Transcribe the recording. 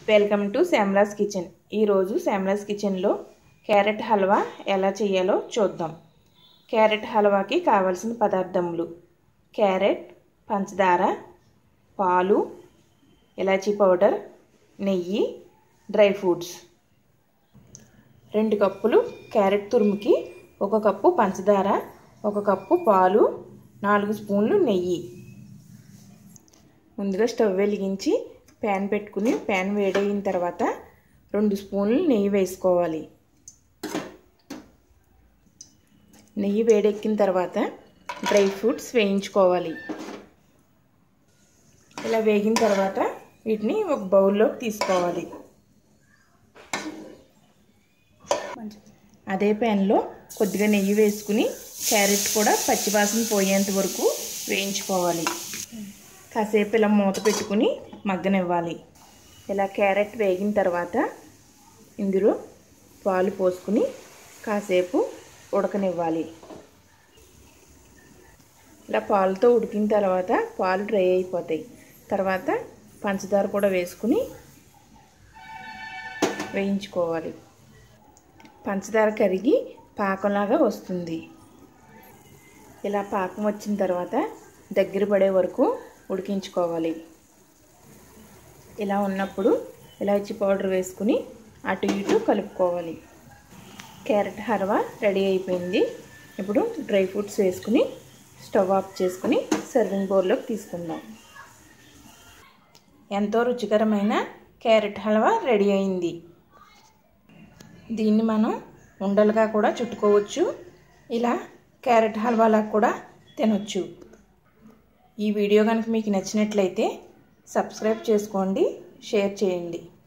welcome to శ్యామ్లాస్ kitchen ఈరోజు శ్యామ్లాస్ కిచెన్లో carrot halwa ఎలా చేయాలో చూద్దాం క్యారెట్ హల్వాకి కావలసిన పదార్థములు క్యారెట్ పంచదార పాలు ఇలాచీ పౌడర్ నెయ్యి డ్రై ఫ్రూట్స్ రెండు కప్పులు క్యారెట్ తురుముకి ఒక కప్పు పంచదార ఒక కప్పు పాలు నాలుగు స్పూన్లు నెయ్యి ముందుగా స్టవ్ వెలిగించి ప్యాన్ పెట్టుకుని ప్యాన్ వేడయిన తర్వాత రెండు స్పూన్లు నెయ్యి వేసుకోవాలి నెయ్యి వేడెక్కిన తర్వాత డ్రై ఫ్రూట్స్ వేయించుకోవాలి ఇలా వేగిన తర్వాత వీటిని ఒక బౌల్లోకి తీసుకోవాలి అదే ప్యాన్లో కొద్దిగా నెయ్యి వేసుకుని క్యారెట్ కూడా పచ్చివాసన పోయేంత వరకు వేయించుకోవాలి కాసేపు ఇలా మూత పెట్టుకుని మగ్గనివ్వాలి ఇలా క్యారెట్ వేగిన తర్వాత ఇందులో పాలు పోసుకుని కాసేపు ఉడకనివ్వాలి ఇలా పాలతో ఉడికిన తర్వాత పాలు డ్రై అయిపోతాయి తర్వాత పంచదార కూడా వేసుకుని వేయించుకోవాలి పంచదార కరిగి పాకంలాగా వస్తుంది ఇలా పాకం వచ్చిన తర్వాత దగ్గర పడే వరకు ఉడికించుకోవాలి ఇలా ఉన్నప్పుడు ఇలాచీ పౌడర్ వేసుకుని అటు ఇటు కలుపుకోవాలి క్యారెట్ హల్వా రెడీ అయిపోయింది ఇప్పుడు డ్రై ఫ్రూట్స్ వేసుకుని స్టవ్ ఆఫ్ చేసుకుని సర్వింగ్ బౌల్లోకి తీసుకుందాం ఎంతో రుచికరమైన క్యారెట్ హల్వా రెడీ అయింది దీన్ని మనం ఉండలుగా కూడా చుట్టుకోవచ్చు ఇలా క్యారెట్ హల్వాలా కూడా తినొచ్చు ఈ వీడియో కనుక మీకు నచ్చినట్లయితే సబ్స్క్రైబ్ చేసుకోండి షేర్ చేయండి